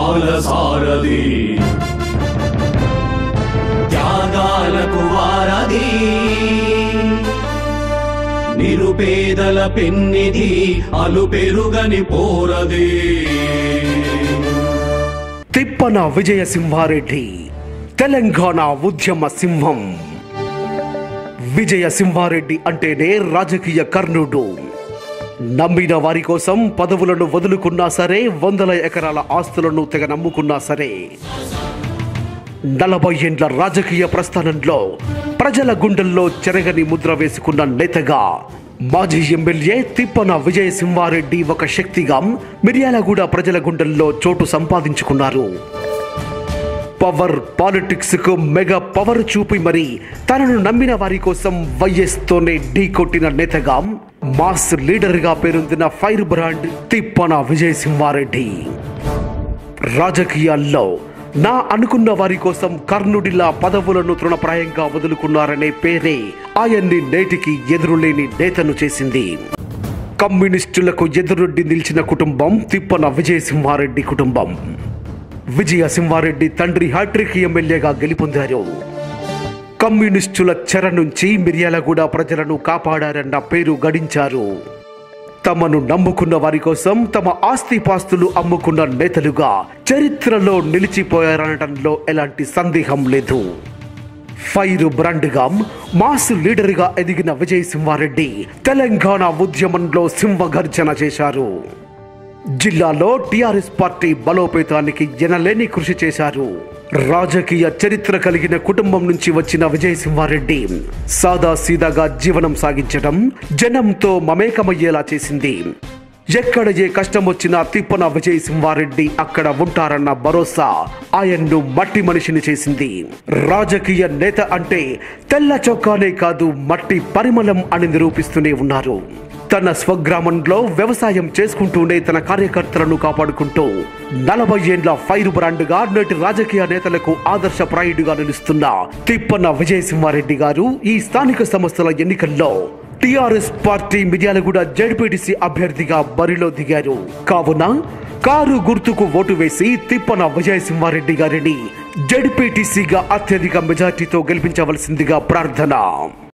బాలసారథి త్యాగాలకు వారధి నిరుపేదల పెన్నిధి అలు పెరుగని పోరది తిప్పన విజయ సింహారెడ్డి తెలంగాణ ఉద్యమ సింహం విజయ సింహారెడ్డి అంటేనే రాజకీయ కర్ణుడు నమ్మిన వారి కోసం పదవులను వదులుకున్నా సరే వందల ఎకరాల ఆస్తులను తెగ నమ్ముకున్నా సరే నలభై ఏండ్ల రాజకీయ ప్రస్థానంలో ప్రజల గుండెల్లో చెరగని ముద్ర వేసుకున్న నేతగా మాజీ ఎమ్మెల్యే తిప్పన విజయ సింహారెడ్డి ఒక శక్తిగా మిర్యాలగూడ ప్రజల గుండెల్లో చోటు సంపాదించుకున్నారు పవర్ పాలిటిక్స్ కు మెగా పవర్ చూపి మరి తనను నమ్మిన వారి కోసం వైఎస్ తోనే ఢీ కొట్టిన నేతగా మాస్ లీడర్ గా పేరొందిన ఫైర్ బ్రాండ్ తిప్పన విజయ్ సింహారెడ్డి రాజకీయాల్లో నా అనుకున్న వారి కోసం కర్ణుడిలా పదవులను తృణప్రాయంగా వదులుకున్నారనే పేరే ఆయన్ని నేటికి ఎదురులేని నేతను చేసింది కమ్యూనిస్టులకు ఎదురొడ్డి నిలిచిన కుటుంబం తిప్పన విజయ సింహారెడ్డి కుటుంబం విజయ సింహారెడ్డి తండ్రి హ్యాట్రిక్ ఎమ్మెల్యేగా గెలుపొందారు కమ్యూనిస్టుల చెర నుంచి మిర్యాలగూడ ప్రజలను కాపాడారన్న పేరు గడించారు తమను నమ్ముకున్న వారి కోసం తమ ఆస్తిపాస్తులు అమ్ముకున్న నేతలుగా చరిత్రలో నిలిచిపోయారనడంలో ఎలాంటి సందేహం లేదు ఫైరు బ్రాండ్గా మాస్ లీడర్గా ఎదిగిన విజయ్ సింహారెడ్డి తెలంగాణ ఉద్యమంలో సింహగర్జన చేశారు జిల్లాలో టిఆర్ఎస్ పార్టీ బలోపేతానికి ఎనలేని కృషి చేశారు రాజకీయ చరిత్ర కలిగిన కుటుంబం నుంచి వచ్చిన విజయ్ సింహారెడ్డి సాదా సీదాగా జీవనం సాగించడం జనంతో మమేకమయ్యేలా చేసింది ఎక్కడ ఏ కష్టం వచ్చినా తిప్పన విజయ్ సింహారెడ్డి అక్కడ ఉంటారన్న భరోసా ఆయన్ను మట్టి మనిషిని చేసింది రాజకీయ నేత అంటే తెల్ల చొక్కానే కాదు మట్టి పరిమళం అని నిరూపిస్తూనే ఉన్నారు తన స్వగ్రామంలో వ్యవసాయం చేసుకుంటూనే తన కార్యకర్తలను కాపాడుకుంటూ నలభై ఏండ్ల ఫైర్ బ్రాండ్గా నేటి రాజకీయ నేతలకు ఆదర్శప్రాయుడిగా నిలుస్తున్న తిప్పన విజయసింహారెడ్డి గారు ఈ స్థానిక సంస్థల ఎన్నికల్లో టిఆర్ఎస్ పార్టీ మిర్యాలగూడ జడ్పీటీసీ అభ్యర్థిగా బరిలో దిగారు కావున కారు గుర్తుకు ఓటు వేసి తిప్పన విజయసింహారెడ్డి గారిని జడ్పీటీసీగా అత్యధిక మెజార్టీతో గెలిపించవలసిందిగా ప్రార్థన